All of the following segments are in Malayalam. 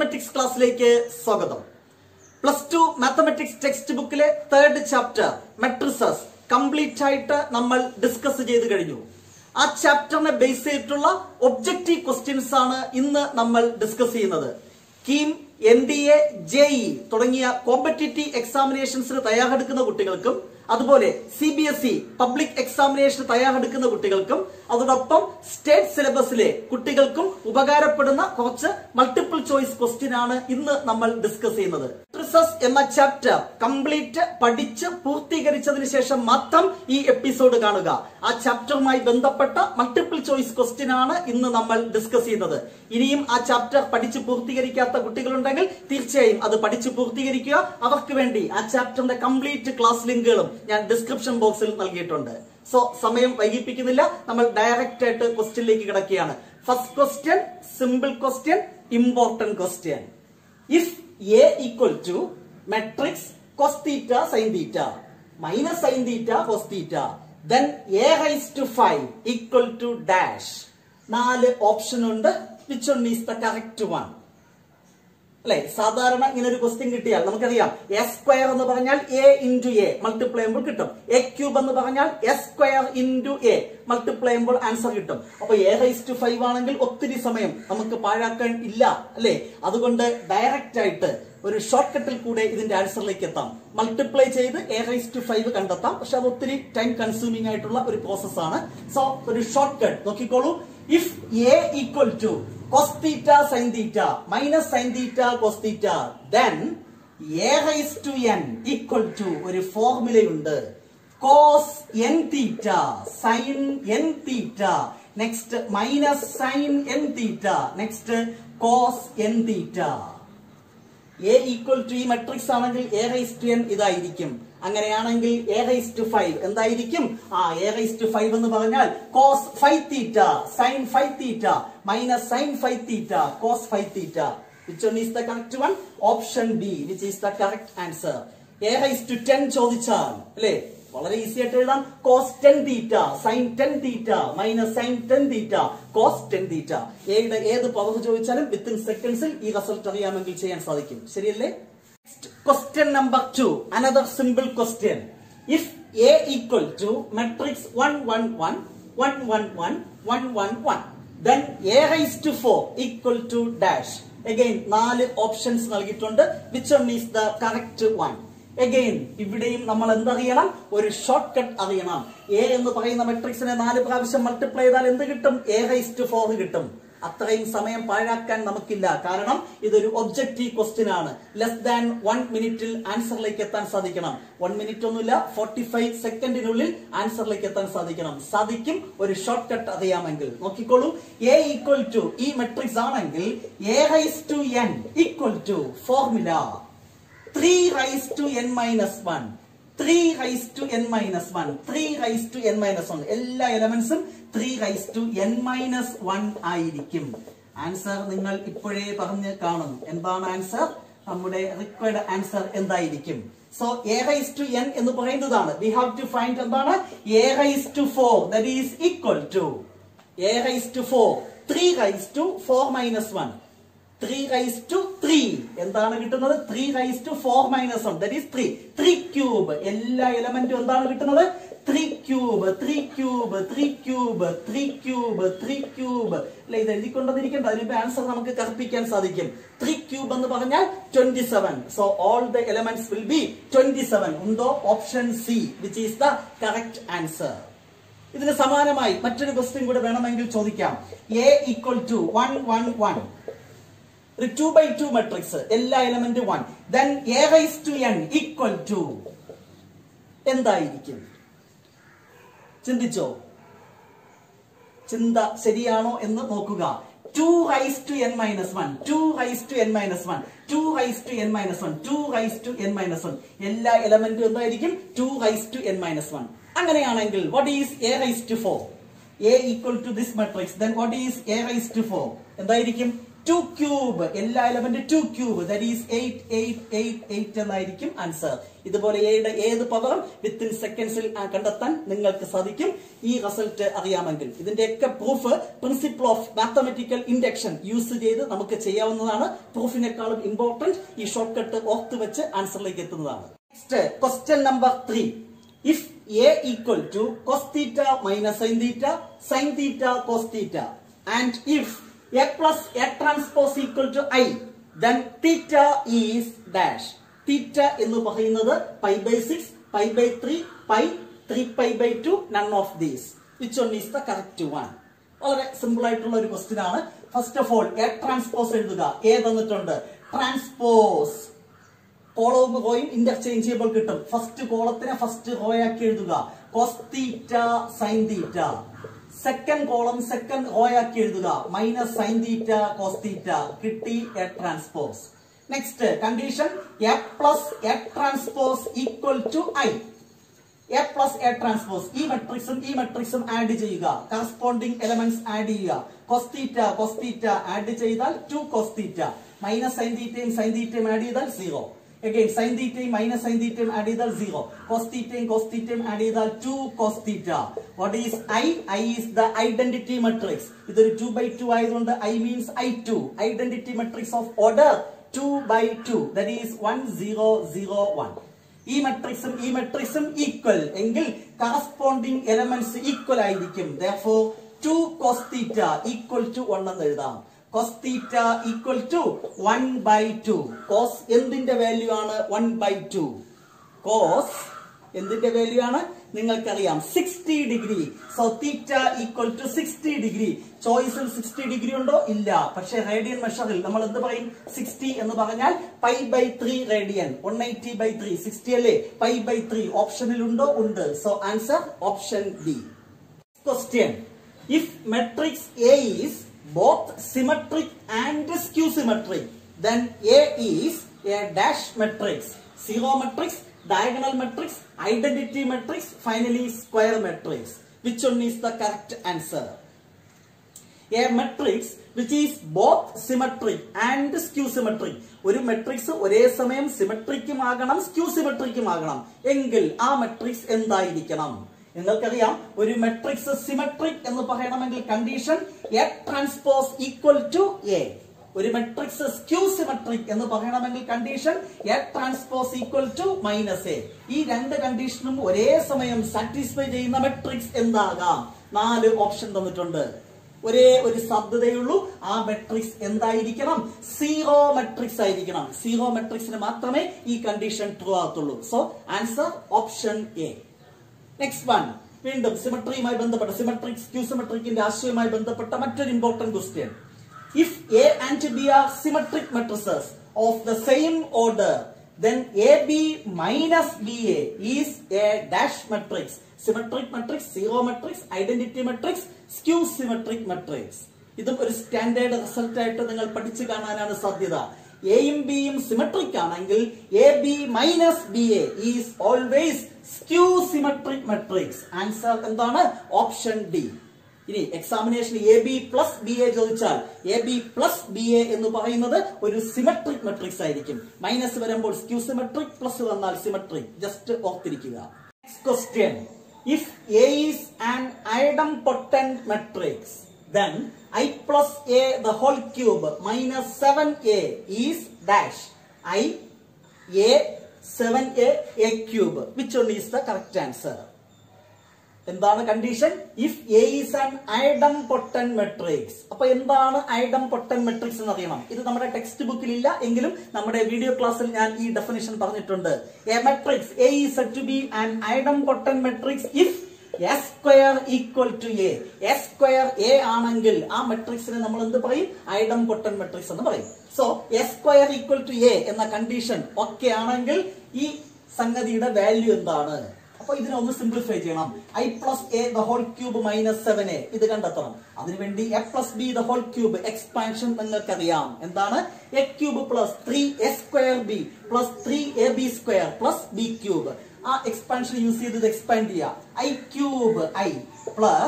മാത്തമെറ്റിക്സ് ക്ലാസ്സിലേക്ക് സ്വാഗതം പ്ലസ് ടു മാത്തമെറ്റിക്സ് ടെക്സ്റ്റ് ബുക്കിലെ തേർഡ് ചാപ്റ്റർ മെട്രിസസ് കംപ്ലീറ്റ് ആയിട്ട് നമ്മൾ ഡിസ്കസ് ചെയ്ത് കഴിഞ്ഞു ആ ചാപ്റ്ററിനെ ബേസ് ചെയ്തിട്ടുള്ള ഒബ്ജക്റ്റീവ് ക്വസ്റ്റ്യൻസ് ആണ് ഇന്ന് നമ്മൾ ഡിസ്കസ് ചെയ്യുന്നത് KEAM N D A JEE തുടങ്ങിയ കോമ്പറ്റേറ്റീവ് എക്സാമിനേഷൻസിന് തയ്യാറെടുക്കുന്ന കുട്ടികൾക്കും അതുപോലെ C B S E public എക്സാമിനേഷന് തയ്യാറെടുക്കുന്ന കുട്ടികൾക്കും അതോടൊപ്പം സ്റ്റേറ്റ് സിലബസിലെ കുട്ടികൾക്കും ഉപകാരപ്പെടുന്ന കുറച്ച് മൾട്ടിപ്പിൾ ചോയ്സ് ക്വസ്റ്റ്യൻ ആണ് ഇന്ന് നമ്മൾ ഡിസ്കസ് ചെയ്യുന്നത് ട്രിസസ് എന്ന ചാപ്റ്റർ കംപ്ലീറ്റ് പഠിച്ച് പൂർത്തീകരിച്ചതിന് ശേഷം മാത്രം ഈ എപ്പിസോഡ് കാണുക ആ ചാപ്റ്ററുമായി ബന്ധപ്പെട്ട മൾട്ടിപ്പിൾ ചോയ്സ് ക്വസ്റ്റ്യൻ ആണ് ഇന്ന് നമ്മൾ ഡിസ്കസ് ചെയ്യുന്നത് ഇനിയും ആ ചാപ്റ്റർ പഠിച്ച് പൂർത്തീകരിക്കാത്ത കുട്ടികളുണ്ടെങ്കിൽ തീർച്ചയായും അത് പഠിച്ച് പൂർത്തീകരിക്കുക അവർക്ക് വേണ്ടി ആ ചാപ്റ്ററിന്റെ കംപ്ലീറ്റ് ക്ലാസ് ലിങ്കുകളും ഞാൻ ഡിസ്ക്രിപ്ഷൻ ബോക്സിൽ നൽകിയിട്ടുണ്ട് സോ സമയം വൈകിപ്പിക്കുന്നില്ല നമ്മൾ ഡയറക്റ്റ് ആയിട്ട് ക്വസ്റ്റ്യനിലേക്ക് കിടക്കുകയാണ് first question simple question important question if A equal to matrix cos theta sine theta minus sine theta cos theta then A raise to five equal to dash നാല് ഓപ്ഷൻ ഉണ്ട് which one is the correct one അല്ലെ സാധാരണ ഇങ്ങനെ ഒരു ക്വസ്റ്റ്യൻ കിട്ടിയാൽ നമുക്കറിയാം എസ് സ്ക്വയർ എന്ന് പറഞ്ഞാൽ എ ഇൻറ്റു എ മൾട്ടിപ്ലൈ ചെയ്യുമ്പോൾ കിട്ടും എ ക്യൂബ് എന്ന് പറഞ്ഞാൽ as square into A multiply ചെയ്യുമ്പോൾ ആൻസർ കിട്ടും അപ്പൊ എ റൈസ് ടു ഫൈവ് ആണെങ്കിൽ ഒത്തിരി സമയം നമുക്ക് പാഴാക്കാൻ ഇല്ല അല്ലെ അതുകൊണ്ട് ഡയറക്റ്റ് ആയിട്ട് ഒരു ഷോർട്ട് കട്ടിൽ കൂടെ ഇതിന്റെ ആൻസറിലേക്ക് എത്താം മൾട്ടിപ്ലൈ ചെയ്ത് എ റൈസ് ടു ഫൈവ് കണ്ടെത്താം പക്ഷെ അത് ഒത്തിരി ടൈം കൺസ്യൂമിംഗ് ആയിട്ടുള്ള ഒരു പ്രോസസ് ആണ് സോ ഒരു ഷോർട്ട് കട്ട് നോക്കിക്കോളൂ if A equal to cos theta sin theta minus sin theta cos theta then a raised to n equal to ഒരു ഫോർമുലയുണ്ട് cos n theta sin n theta next minus sin n theta next cos n theta A equal to ഈ മെട്രിക്സ് ആണെങ്കിൽ എ റൈസ് ടു എൻ ഇതായിരിക്കും അങ്ങനെയാണെങ്കിൽ എ റൈസ് ടു ഫൈവ് എന്തായിരിക്കും ആ എ റൈസ് ടു ഫൈവ് എന്ന് പറഞ്ഞാൽ cos five theta sine five theta minus sine five theta cos five theta which one is the correct one option B which is the correct answer A raise to ten ചോദിച്ചാൽ അല്ലേ വളരെ ഈസി ആയിട്ട് എഴുതാം cos ten theta sine ten theta minus sine ten theta cos ten theta എയുടെ ഏത് പവർ ചോദിച്ചാലും വിത്തിൻ സെക്കൻഡ്സിൽ ഈ റിസൾട്ട് അറിയാമെങ്കിൽ ചെയ്യാൻ സാധിക്കും ശരിയല്ലേ question number two another simple question if A equal to matrix one one one one one one one one one then A raise to four equal to dash again നാല് ഓപ്ഷൻസ് നൽകിയിട്ടുണ്ട് which one is the correct one again ഇവിടെയും നമ്മൾ എന്തറിയണം ഒരു ഷോർട്ട് കട്ട് അറിയണം എ എന്ന് പറയുന്ന മെട്രിക്സിനെ നാല് പ്രാവശ്യം മൾട്ടിപ്ലൈ ചെയ്താൽ എന്ത് കിട്ടും എ റൈസ് ടു ഫോർ കിട്ടും അത്രയും സമയം പാഴാക്കാൻ നമുക്കില്ല കാരണം ഇതൊരു ഒബ്ജക്റ്റീവ് ക്വസ്റ്റ്യൻ ആണ് ലെസ് ദാൻ വൺ മിനിറ്റിൽ ആൻസറിലേക്ക് എത്താൻ സാധിക്കണം വൺ മിനിറ്റ് ഒന്നുമില്ല ഫോർട്ടി ഫൈവ് സെക്കൻഡിനുള്ളിൽ ആൻസറിലേക്ക് എത്താൻ സാധിക്കണം സാധിക്കും ഒരു ഷോർട്ട് കട്ട് അറിയാമെങ്കിൽ നോക്കിക്കോളൂ എ ഈക്വൽ ടു ഈ മെട്രിക്സ് ആണെങ്കിൽ A raise to N equal to formula three raise to N minus one three raise to N minus one three raise to N minus one എല്ലാ എലമെന്റ്സും three raise to N minus one ആയിരിക്കും ആൻസർ നിങ്ങൾ ഇപ്പോഴേ പറഞ്ഞ് കാണും എന്താണ് ആൻസർ നമ്മുടെ റിക്വയർഡ് ആൻസർ എന്തായിരിക്കും so A raise to N എന്ന് പറയുന്നതാണ് വി ഹാവ് ടു ഫൈൻഡ് എന്താണ് A raise to four that is equal to A raise to four three raise to four minus one three raise to three എന്താണ് കിട്ടുന്നത് three raise to four minus one that is three three cube എല്ലാ എലമെന്റും എന്താണ് കിട്ടുന്നത് three cube three cube three cube three cube three cube അല്ലെ ഇത് എഴുതിക്കൊണ്ടതിരിക്കണ്ട അതിന്റെ ആൻസർ നമുക്ക് കർപ്പിക്കാൻ സാധിക്കും ത്രീ ക്യൂബ് എന്ന് പറഞ്ഞാൽ twenty seven so all the elements will be twenty seven ഉണ്ടോ option C which is the correct answer ഇതിന് സമാനമായി മറ്റൊരു ക്വസ്റ്റ്യൻ കൂടെ വേണമെങ്കിൽ ചോദിക്കാം A equal to one one one ഒരു ടു ബൈ ടു മെട്രിക്സ് എല്ലാ എലമെന്റ് one then A raise to N equal to എന്തായിരിക്കും ചിന്തിച്ചോ ചിന്ത ശരിയാണോ എന്ന് നോക്കുക two raise to N minus one two raise to N minus one two raise to N minus one two raise to N minus one എല്ലാ എലമെന്റും എന്തായിരിക്കും two raise to N minus one അങ്ങനെയാണെങ്കിൽ what is A raise to four A equal to this matrix then what is A raise to four എന്തായിരിക്കും ടു ക്യൂബ് എല്ലാ element two cube that is eight eight eight eight എന്നായിരിക്കും ആൻസർ ഇതുപോലെ എയുടെ ഏത് പവറും വിത്തിൻ സെക്കൻഡ്സിൽ കണ്ടെത്താൻ നിങ്ങൾക്ക് സാധിക്കും ഈ റിസൾട്ട് അറിയാമെങ്കിൽ ഇതിന്റെയൊക്കെ proof principle of mathematical induction use ചെയ്ത് നമുക്ക് ചെയ്യാവുന്നതാണ് പ്രൂഫിനേക്കാളും ഇമ്പോർട്ടന്റ് ഈ ഷോർട്ട് കട്ട് ഓർത്ത് വെച്ച് ആൻസറിലേക്ക് എത്തുന്നതാണ് next question number three if A equal to cos theta minus sine theta sine theta cos theta and if A plus A transpose equal to I then theta is dash theta എന്ന് പറയുന്നത് pi by six pi by three pi three pi by two none of these which one is the correct one വളരെ സിമ്പിൾ ആയിട്ടുള്ള ഒരു ക്വസ്റ്റ്യൻ ആണ് first of all A transpose എഴുതുക എ തന്നിട്ടുണ്ട് ട്രാൻസ്പോസ് കോളവും റോയും ഇന്റർചേഞ്ചബിൾ കിട്ടും ഫസ്റ്റ് കോളത്തിനെ ഫസ്റ്റ് റോയാക്കി എഴുതുക cos theta sine theta second column second റോയാക്കി എഴുതുക minus sine theta cos theta കിട്ടി A transpose next condition A plus A transpose equal to I A plus A transpose ഈ മെട്രിക്സും ഈ മെട്രിക്സും ആഡ് ചെയ്യുക കറസ്പോണ്ടിങ് എലമെന്റ്സ് ആഡ് ചെയ്യുക കൊസ്തീറ്റ കൊസ്തീറ്റ ആഡ് ചെയ്താൽ ടു കൊസ്തീറ്റ മൈനസ് സൈൻ തീറ്റയും സൈൻ തീറ്റയും ആഡ് ചെയ്താൽ സീറോ അഗൈൻ സൈൻ തീറ്റയും മൈനസ് സൈൻ തീറ്റയും ആഡ് ചെയ്താൽ സീറോ കോസ്തീറ്റയും കോസ്തീറ്റയും ആഡ് ചെയ്താൽ two cos theta what is I I is the identity matrix ഇതൊരു ടു ബൈ ടു ആയതുകൊണ്ട് I means I two identity matrix of order two by two that is one zero zero one ഈ മെട്രിക്സും ഈ മെട്രിക്സും ഈക്വൽ എങ്കിൽ കറസ്പോണ്ടിങ് എലമെന്റ്സ് ഈക്വൽ ആയിരിക്കും though to cos theta equal to one എന്ന് എഴുതാം cos theta equal to one by two cos എന്തിന്റെ വാല്യൂ ആണ് വൺ ബൈ ടു കോസ് എന്തിന്റെ വാല്യൂ ആണ് നിങ്ങൾക്കറിയാം sixty degree so theta equal to sixty degree ചോയ്സിൽ സിക്സ്റ്റി ഡിഗ്രി ഉണ്ടോ ഇല്ല പക്ഷേ റേഡിയൻ മെഷറിൽ നമ്മൾ എന്ത് പറയും സിക്സ്റ്റി എന്ന് പറഞ്ഞാൽ pi by three radian one eighty by three sixty അല്ലേ പൈ ബൈ ത്രീ ഓപ്ഷനിൽ ഉണ്ടോ ഉണ്ട് so answer option B question if matrix A is both symmetric and skew symmetric then A is a dash matrix zero matrix diagonal matrix identity matrix finally square matrix which one is the correct answer a matrix which is both symmetric and skew symmetric ഒരു മെട്രിക്സ് ഒരേ സമയം സിമെട്രിക്കും ആകണം സ്ക്യൂ സിമെട്രിക്കും ആകണം എങ്കിൽ ആ മെട്രിക്സ് എന്തായിരിക്കണം നിങ്ങൾക്കറിയാം ഒരു മെട്രിക്സ് സിമെട്രിക് എന്ന് പറയണമെങ്കിൽ condition A transpose equal to A ഒരു മെട്രിക്സ് സ്ക്യൂ സിമെട്രിക് എന്ന് പറയണമെങ്കിൽ condition A transpose equal to minus A ഈ രണ്ട് കണ്ടീഷനും ഒരേ സമയം സാറ്റിസ്ഫൈ ചെയ്യുന്ന മെട്രിക്സ് എന്താകാം നാല് ഓപ്ഷൻ തന്നിട്ടുണ്ട് ഒരേ ഒരു സാധ്യതയുള്ളൂ ആ മെട്രിക്സ് എന്തായിരിക്കണം സീറോ മെട്രിക്സ് ആയിരിക്കണം സീറോ മെട്രിക്സിന് മാത്രമേ ഈ കണ്ടീഷൻ ട്രൂ ആകത്തുള്ളൂ so answer option A next one വീണ്ടും സിമട്രിയുമായി ബന്ധപ്പെട്ട സിമട്രിക് സ്ക്യൂ സിമട്രിക്കിന്റെ ആശയവുമായി ബന്ധപ്പെട്ട മറ്റൊരു important question if A and B are symmetric matrices of the same order then AB minus BA is a dash matrix. Symmetric matrix, zero matrix, identity matrix, skew symmetric matrix. ഇതും ഒരു സ്റ്റാൻഡേർഡ് റിസൾട്ട് ആയിട്ട് നിങ്ങൾ പഠിച്ചു കാണാനാണ് സാധ്യത എയും ബിയും സിമെട്രിക് ആണെങ്കിൽ A B minus B A is always skew symmetric matrix answer എന്താണ് ഓപ്ഷൻ ഡി ഇനി examination A B plus B A ചോദിച്ചാൽ A B plus B A എന്ന് പറയുന്നത് ഒരു സിമെട്രിക് മെട്രിക്സ് ആയിരിക്കും മൈനസ് വരുമ്പോൾ സ്ക്യൂ സിമെട്രിക് പ്ലസ് വന്നാൽ സിമെട്രിക് ജസ്റ്റ് ഓർത്തിരിക്കുക next question if A is an idempotent matrix then i plus a the whole cube minus 7a is dash i a 7a a cube which one is the correct answer എന്താണ് condition if A is an idempotent matrix അപ്പൊ എന്താണ് ഐഡം പൊട്ടൻ മെട്രിക്സ് എന്ന് അറിയണം ഇത് നമ്മുടെ ടെക്സ്റ്റ് ബുക്കിൽ ഇല്ല എങ്കിലും നമ്മുടെ വീഡിയോ ക്ലാസ്സിൽ ഞാൻ ഈ ഡെഫിനിഷൻ പറഞ്ഞിട്ടുണ്ട് A matrix A is to be an idempotent matrix if S square equal to A S square A ആണെങ്കിൽ ആ മെട്രിക്സിനെ നമ്മൾ എന്ത് പറയും ഐഡം പൊട്ടൻ മെട്രിക്സ് എന്ന് പറയും so S square equal to A എന്ന കണ്ടീഷൻ ഒക്കെ ആണെങ്കിൽ ഈ സംഗതിയുടെ വാല്യൂ എന്താണ് അപ്പൊ ഇതിനെ ഒന്ന് സിംപ്ലിഫൈ ചെയ്യണം I plus A the whole cube minus seven A ഇത് കണ്ടെത്തണം അതിനുവേണ്ടി A plus B the whole cube expansion നിങ്ങൾക്കറിയാം എന്താണ് A cube plus three A square B plus three A B square plus B cube ആ എക്സ്പാൻഷൻ യൂസ് ചെയ്ത് ഇത് എക്സ്പാൻഡ് ചെയ്യുക I cube I plus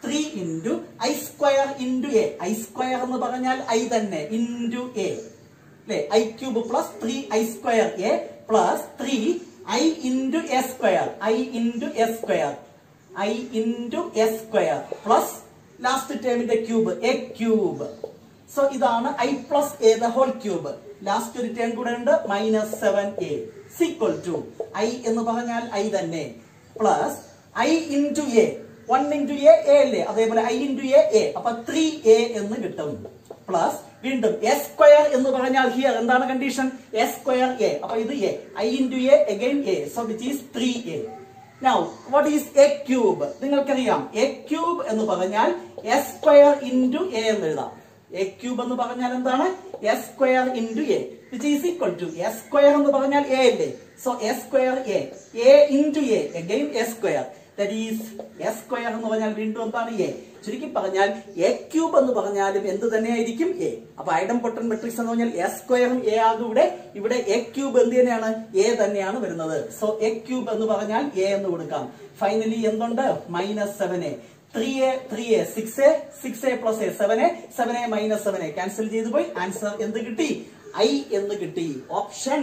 three into I square into A I square എന്ന് പറഞ്ഞാൽ ഐ തന്നെ ഇൻറ്റു എ അല്ലെ I cube plus three I square A plus three I into A square I into A square I into A square plus last ടേമിന്റെ ക്യൂബ് എ ക്യൂബ് സോ ഇതാണ് I plus A the whole cube last ഒരു ടേം കൂടെ ഉണ്ട് minus seven A sequel to I എന്ന് പറഞ്ഞാൽ ഐ തന്നെ plus I into A one into A A അല്ലേ അതേപോലെ ഐ ഇൻറ്റു എ എ അപ്പൊ ത്രീ എ എന്ന് കിട്ടും പ്ലസ് വീണ്ടും എ സ്ക്വയർ എന്ന് പറഞ്ഞാൽ ഹിയർ എന്താണ് കണ്ടീഷൻ എ സ്ക്വയർ എ അപ്പൊ ഇത് A I into A again A so which is three A now what is A cube നിങ്ങൾക്കറിയാം എ ക്യൂബ് എന്ന് പറഞ്ഞാൽ എ സ്ക്വയർ ഇൻറ്റു എ എന്ന് എഴുതാം എ ക്യൂബ് എന്ന് പറഞ്ഞാൽ എന്താണ് A square into A which is equal to A square എന്ന് പറഞ്ഞാൽ എ അല്ലേ so A square A A into A again A square that is A square എന്ന് പറഞ്ഞാൽ വീണ്ടും എന്താണ് എ ചുരുക്കി പറഞ്ഞാൽ എ ക്യൂബ് എന്ന് പറഞ്ഞാലും എന്ത് തന്നെയായിരിക്കും എ അപ്പൊ ഐഡം പൊട്ടൻ മെട്രിക്സ് എന്ന് പറഞ്ഞാൽ എ സ്ക്വയറും എ ആകും ഇവിടെ ഇവിടെ എ ക്യൂബ് എന്ത് തന്നെയാണ് എ തന്നെയാണ് വരുന്നത് സോ എ ക്യൂബ് എന്ന് പറഞ്ഞാൽ എ എന്ന് കൊടുക്കാം ഫൈനലി എന്തുണ്ട് minus seven A three A three A six A six A plus A seven A seven A minus seven A cancel ചെയ്തു പോയി ആൻസർ എന്ത് കിട്ടി ഐ എന്ന് കിട്ടി ഓപ്ഷൻ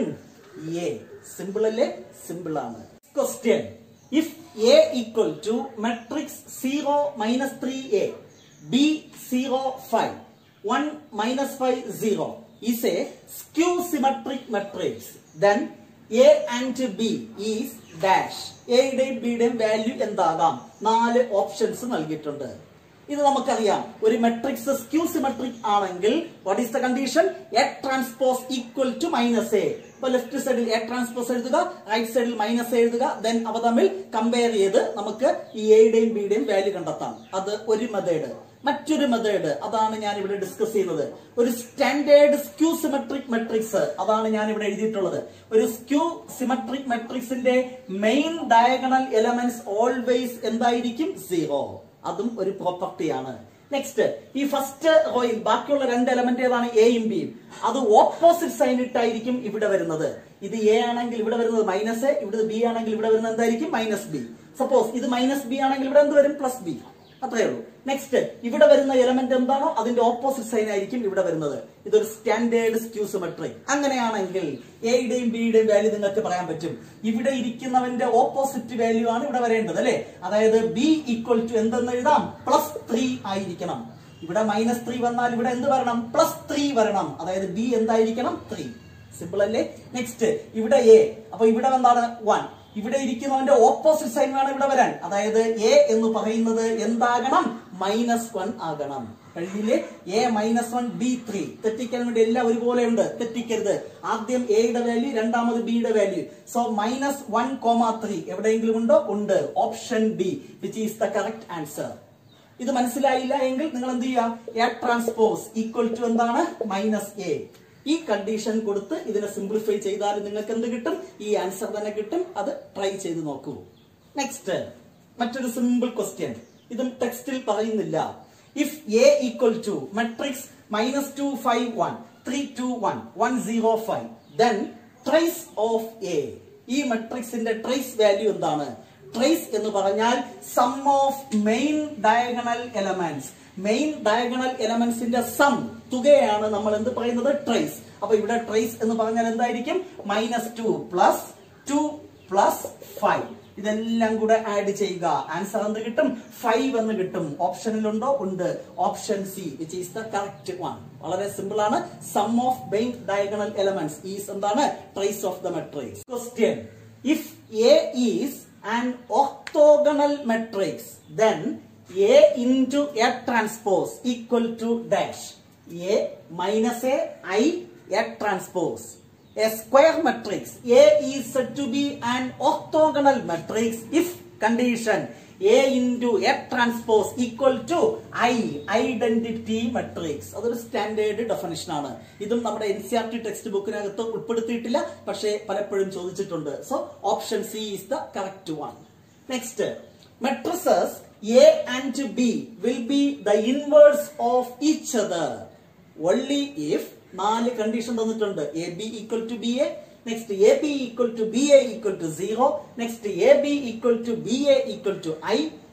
എ സിമ്പിൾ അല്ലേ സിമ്പിൾ ആണ് question if A equal to matrix zero minus three A B zero five one minus five zero is A skew symmetric matrix then A and B is dash എയുടെയും ബിയുടെയും വാല്യൂ എന്താകാം നാല് ഓപ്ഷൻസ് നൽകിയിട്ടുണ്ട് ഇത് നമുക്കറിയാം ഒരു മെട്രിക്സ് സ്ക്യൂ സിമെട്രിക് ആണെങ്കിൽ what is the condition A transpose equal to minus A ഇപ്പൊ ലെഫ്റ്റ് സൈഡിൽ എ ട്രാൻസ്പോസ് എഴുതുക റൈറ്റ് സൈഡിൽ മൈനസ് എഴുതുക ദെൻ അവ തമ്മിൽ കമ്പയർ ചെയ്ത് നമുക്ക് ഈ എയുടെയും ബിയുടെയും വാല്യൂ കണ്ടെത്താം അത് ഒരു മെത്തേഡ് മറ്റൊരു മെത്തേഡ് അതാണ് ഞാൻ ഇവിടെ ഡിസ്കസ് ചെയ്യുന്നത് ഒരു സ്റ്റാൻഡേർഡ് സ്ക്യൂ സിമെട്രിക് മെട്രിക്സ് അതാണ് ഞാൻ ഇവിടെ എഴുതിയിട്ടുള്ളത് ഒരു സ്ക്യൂ സിമെട്രിക് മെട്രിക്സിന്റെ മെയിൻ ഡയഗണൽ എലമെന്റ്സ് ഓൾവേസ് എന്തായിരിക്കും സീറോ അതും ഒരു പ്രോപ്പർട്ടിയാണ് നെക്സ്റ്റ് ഈ ഫസ്റ്റ് റോയിൽ ബാക്കിയുള്ള രണ്ട് എലമെന്റ് ഏതാണ് എയും ബിയും അത് ഓപ്പോസിറ്റ് സൈൻ ഇട്ടായിരിക്കും ഇവിടെ വരുന്നത് ഇത് എ ആണെങ്കിൽ ഇവിടെ വരുന്നത് മൈനസ് എ ഇവിടെ ബി ആണെങ്കിൽ ഇവിടെ വരുന്നത് എന്തായിരിക്കും മൈനസ് ബി സപ്പോസ് ഇത് മൈനസ് ബി ആണെങ്കിൽ ഇവിടെ എന്ത് വരും പ്ലസ് ബി അത്രേ ഉള്ളൂ നെക്സ്റ്റ് ഇവിടെ വരുന്ന എലമെന്റ് എന്താണോ അതിന്റെ ഓപ്പോസിറ്റ് സൈൻ ആയിരിക്കും ഇവിടെ വരുന്നത് ഇതൊരു സ്റ്റാൻഡേർഡ് സ്ക്യൂ സിമെട്രി അങ്ങനെയാണെങ്കിൽ എയുടെയും ബിയുടെയും വാല്യൂ നിങ്ങൾക്ക് പറയാൻ പറ്റും ഇവിടെ ഇരിക്കുന്നവന്റെ ഓപ്പോസിറ്റ് വാല്യൂ ആണ് ഇവിടെ വരേണ്ടത് അല്ലെ അതായത് ബി ഈക്വൽ ടു എന്തെന്ന് എഴുതാം പ്ലസ് ത്രീ ആയിരിക്കണം ഇവിടെ മൈനസ് ത്രീ വന്നാൽ ഇവിടെ എന്ത് വരണം പ്ലസ് ത്രീ വരണം അതായത് ബി എന്തായിരിക്കണം ത്രീ സിമ്പിൾ അല്ലേ നെക്സ്റ്റ് ഇവിടെ എ അപ്പൊ ഇവിടെ എന്താണ് വൺ ഇവിടെ ഇരിക്കുന്നവന്റെ ഓപ്പോസിറ്റ് സൈൻ വേണം ഇവിടെ വരാൻ അതായത് എ എന്ന് പറയുന്നത് എന്താകണം മൈനസ് വൺ ആകണം കഴിഞ്ഞില്ലേ A minus one B three തെറ്റിക്കാൻ വേണ്ടി എല്ലാം ഒരുപോലെ ഉണ്ട് തെറ്റിക്കരുത് ആദ്യം എയുടെ വാല്യൂ രണ്ടാമത് ബിയുടെ value so minus one comma three എവിടെയെങ്കിലും ഉണ്ടോ ഉണ്ട് option B which is the correct answer ഇത് മനസ്സിലായില്ല എങ്കിൽ നിങ്ങൾ എന്ത് ചെയ്യുക എ ട്രാൻസ്പോസ് ഈക്വൽ ടു എന്താണ് മൈനസ് എ ഈ കണ്ടീഷൻ കൊടുത്ത് ഇതിനെ സിംപ്ലിഫൈ ചെയ്താൽ നിങ്ങൾക്ക് എന്ത് കിട്ടും ഈ ആൻസർ തന്നെ കിട്ടും അത് ട്രൈ ചെയ്ത് നോക്കൂ നെക്സ്റ്റ് മറ്റൊരു സിമ്പിൾ ക്വസ്റ്റ്യൻ ഇതും ടെക്സ്റ്റിൽ പറയുന്നില്ല if A equal to matrix minus two five one three two one one zero five then trace of A ഈ മെട്രിക്സിന്റെ ട്രേസ് വാല്യൂ എന്താണ് ട്രേസ് എന്ന് പറഞ്ഞാൽ sum of main diagonal elements main diagonal എലമെന്റ്സിന്റെ സം തുകയാണ് നമ്മൾ എന്ത് പറയുന്നത് ട്രേസ് അപ്പൊ ഇവിടെ ട്രേസ് എന്ന് പറഞ്ഞാൽ എന്തായിരിക്കും minus two plus two plus five ഇതെല്ലാം കൂടെ ആഡ് ചെയ്യുക ആൻസർ എന്ത് കിട്ടും ഫൈവ് എന്ന് കിട്ടും ഓപ്ഷനിലുണ്ടോ ഉണ്ട് option C which is the correct one വളരെ സിമ്പിൾ ആണ് sum of main diagonal elements is എന്താണ് trace of the matrix question if A is an orthogonal matrix then A into A transpose equal to dash A minus A I A transpose a square matrix A is said to be an orthogonal matrix if condition A into A transpose equal to I identity matrix അതൊരു സ്റ്റാൻഡേർഡ് ഡെഫിനിഷൻ ആണ് ഇതും നമ്മുടെ N C R T text ബുക്കിനകത്ത് ഉൾപ്പെടുത്തിയിട്ടില്ല പക്ഷേ പലപ്പോഴും ചോദിച്ചിട്ടുണ്ട് so option C is the correct one next matrices A and B will be the inverse of each other only if നാല് കണ്ടീഷൻ തന്നിട്ടുണ്ട് A B equal to B A next A B equal to B A equal to zero next A B equal to B A equal to I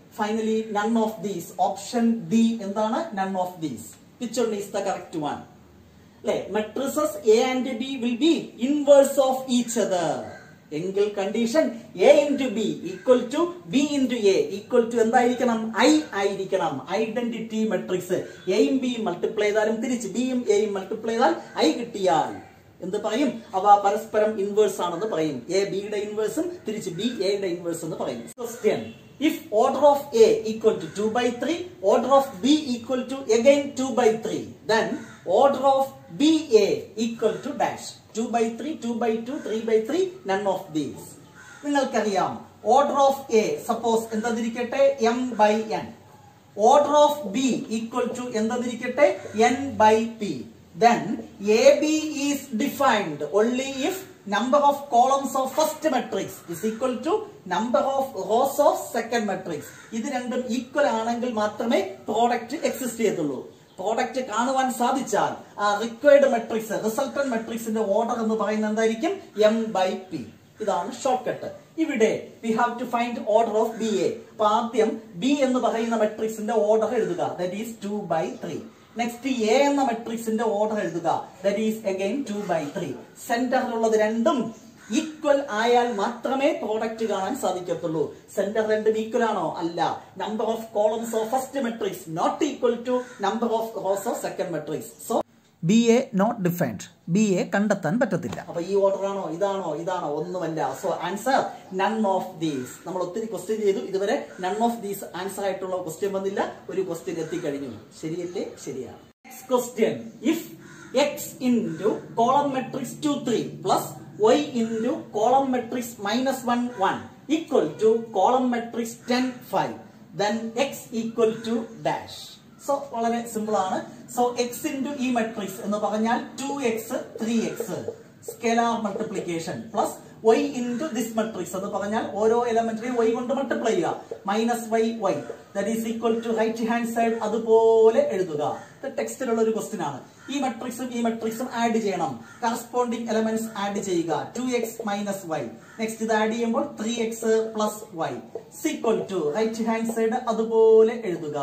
finally none of these option D എന്താണ് none of these which one is the correct one അല്ലെ matrices A and B will be inverse of each other എങ്കിൽ condition A into B equal to B into A equal to എന്തായിരിക്കണം ഐ ആയിരിക്കണം ഐഡന്റിറ്റി മെട്രിക്സ് എയും ബിയും മൾട്ടിപ്ലൈ ചെയ്താലും തിരിച്ച് ബിയും എയും മൾട്ടിപ്ലൈ ചെയ്താൽ ഐ കിട്ടിയാൽ എന്ത് പറയും അവ പരസ്പരം ഇൻവേഴ്സ് ആണെന്ന് പറയും എ ബിയുടെ ഇൻവേഴ്സും തിരിച്ച് ബി എയുടെ ഇൻവേഴ്സ് എന്ന് പറയും question if order of A equal to two by three order of B equal to again two by three then order of B A equal to dash two by three two by two three by three none of these നിങ്ങൾക്കറിയാം ഓർഡർ ഓഫ് എ സപ്പോസ് എന്തെന്നിരിക്കട്ടെ M by N order of B equal to എന്തെന്നിരിക്കട്ടെ N by P then AB is defined only if number of columns of first matrix is equal to number of rows of second matrix ഇത് രണ്ടും ഈക്വൽ ആണെങ്കിൽ മാത്രമേ പ്രോഡക്റ്റ് എക്സിസ്റ്റ് ചെയ്യത്തുള്ളൂ പ്രോഡക്റ്റ് കാണുവാൻ സാധിച്ചാൽ ആ റിക്വയർഡ് മെട്രിക്സ് റിസൾട്ടന്റ് മെട്രിക്സിന്റെ ഓർഡർ എന്ന് പറയുന്നത് എന്തായിരിക്കും എം ബൈ പി ഇതാണ് ഷോർട്ട് കട്ട് ഇവിടെ we have to find order of B A അപ്പൊ ആദ്യം ബി എന്ന് പറയുന്ന മെട്രിക്സിന്റെ ഓർഡർ എഴുതുക that is two by three next A എന്ന മെട്രിക്സിന്റെ ഓർഡർ എഴുതുക that is again two by three സെന്ററിലുള്ളത് രണ്ടും ഈക്വൽ ആയാൽ മാത്രമേ പ്രോഡക്റ്റ് കാണാൻ സാധിക്കത്തുള്ളൂ സെന്റർ രണ്ടും ഈക്വൽ ആണോ അല്ല number of columns of first matrix not equal to number of rows of second matrix so B A not defined B A കണ്ടെത്താൻ പറ്റത്തില്ല അപ്പൊ ഈ ഓർഡർ ആണോ ഇതാണോ ഇതാണോ ഒന്നുമല്ല so answer none of these നമ്മൾ ഒത്തിരി ക്വസ്റ്റ്യൻ ചെയ്തു ഇതുവരെ നൺ ഓഫ് ദീസ് ആൻസർ ആയിട്ടുള്ള ക്വസ്റ്റ്യൻ വന്നില്ല ഒരു ക്വസ്റ്റ്യൻ എത്തിക്കഴിഞ്ഞു ശരിയല്ലേ ശരിയാണ് next question if X into column matrix two three plus Y into column matrix minus one one equal to column matrix ten five then X equal to dash so വളരെ സിമ്പിൾ ആണ് സോ എക്സ് ഇൻറ്റു ഈ മെട്രിക്സ് എന്ന് പറഞ്ഞാൽ two X three X scalar multiplication plus Y into this matrix എന്ന് പറഞ്ഞാൽ ഓരോ എലമെന്റിനെയും വൈ കൊണ്ട് മൾട്ടിപ്ലൈ ചെയ്യുക minus Y Y that is equal to right hand side അതുപോലെ എഴുതുക ഇത് ടെക്സ്റ്റിലുള്ള ഒരു ക്വസ്റ്റ്യൻ ആണ് ഈ മെട്രിക്സും ഈ മെട്രിക്സും ആഡ് ചെയ്യണം കറസ്പോണ്ടിങ് എലമെന്റ്സ് ആഡ് ചെയ്യുക two X minus Y next ഇത് ആഡ് ചെയ്യുമ്പോൾ three X plus Y equal to right hand side അതുപോലെ എഴുതുക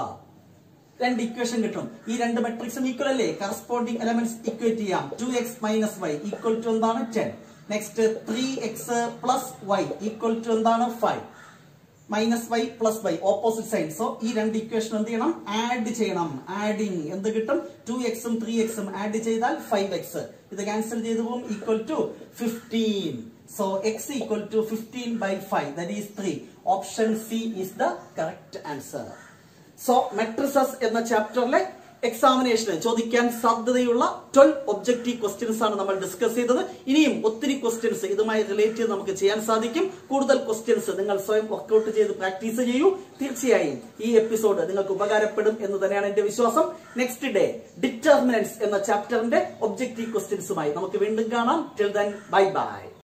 രണ്ട് ഇക്വേഷൻ കിട്ടും ഈ രണ്ട് മെട്രിക്സും ഈക്വൽ അല്ലേ കറസ്പോണ്ടിങ് എലമെന്റ്സ് ഇക്വേറ്റ് ചെയ്യാം two X minus Y equal to എന്താണ് ten next three X plus Y equal to എന്താണ് five minus Y plus Y opposite side so ഈ രണ്ട് ഇക്വേഷൻ എന്ത് ചെയ്യണം ആഡ് ചെയ്യണം ആഡിങ് എന്ത് കിട്ടും ടു എക്സും ത്രീ എക്സും ആഡ് ചെയ്താൽ ഫൈവ് എക്സ് ഇത് ക്യാൻസൽ ചെയ്തു പോകും equal to fifteen so X equal to fifteen by five that is three option C is the correct answer so matrices എന്ന ചാപ്റ്ററിലെ എക്സാമിനേഷന് ചോദിക്കാൻ സാധ്യതയുള്ള ട്വൽവ് ഒബ്ജക്റ്റീവ് ക്വസ്റ്റ്യൻസ് ആണ് നമ്മൾ ഡിസ്കസ് ചെയ്തത് ഇനിയും ഒത്തിരി ക്വസ്റ്റ്യൻസ് ഇതുമായി റിലേറ്റ് ചെയ്ത് നമുക്ക് ചെയ്യാൻ സാധിക്കും കൂടുതൽ ക്വസ്റ്റ്യൻസ് നിങ്ങൾ സ്വയം വർക്കൗട്ട് ചെയ്ത് പ്രാക്ടീസ് ചെയ്യൂ തീർച്ചയായും ഈ എപ്പിസോഡ് നിങ്ങൾക്ക് ഉപകാരപ്പെടും എന്ന് തന്നെയാണ് എന്റെ വിശ്വാസം നെക്സ്റ്റ് ഡേ ഡിറ്റർമിനൻസ് എന്ന ചാപ്റ്ററിന്റെ ഒബ്ജക്റ്റീവ് ക്വസ്റ്റ്യൻസുമായി നമുക്ക് വീണ്ടും കാണാം ടിൽ ദൻ ബൈ ബൈ